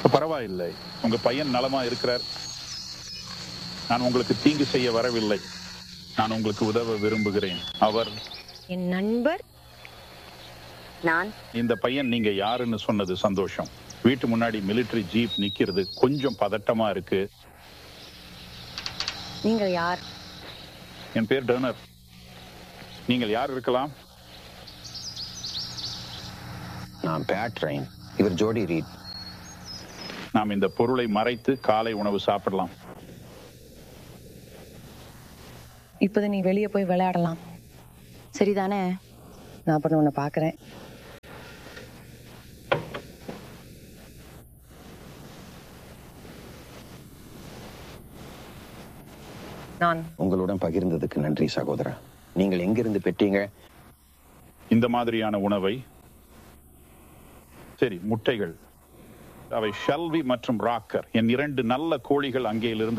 பரவாயில்லை உங்க பையன் நலமா இருக்கிறார் நான் உங்களுக்கு தீங்கு செய்ய வரவில்லை நான் உங்களுக்கு உதவ விரும்புகிறேன் அவர் என் நண்பர் நான் இந்த பையன் நீங்க யாருன்னு சொன்னது சந்தோஷம் வீட்டு முன்னாடி மிலிட்டரி ஜீப் நிக்கிறது கொஞ்சம் பதட்டமா இருக்கு நீங்க யார் என் பேர் டர்னர் நீங்கள் யார் இருக்கலாம் நான் பேட் ரெயின் இவர் ஜோடி ரீட் நாம் இந்த பொருளை மறைத்து காலை உணவு சாப்பிடலாம் இப்போதான் நீ வெளியே போய் விளையாடலாம் சரிதானே நான் அப்புறம் உன்னை பார்க்குறேன் நான் உங்களுடன் பகிர்ந்ததுக்கு நன்றி சகோதரா நீங்கள் எங்கிருந்து பெற்றீங்க இந்த மாதிரியான உணவை சரி முட்டைகள் அவை ஷல்வி மற்றும் ராக்கர் என் இரண்டு நல்ல கோழிகள் அங்கேயிலிருந்து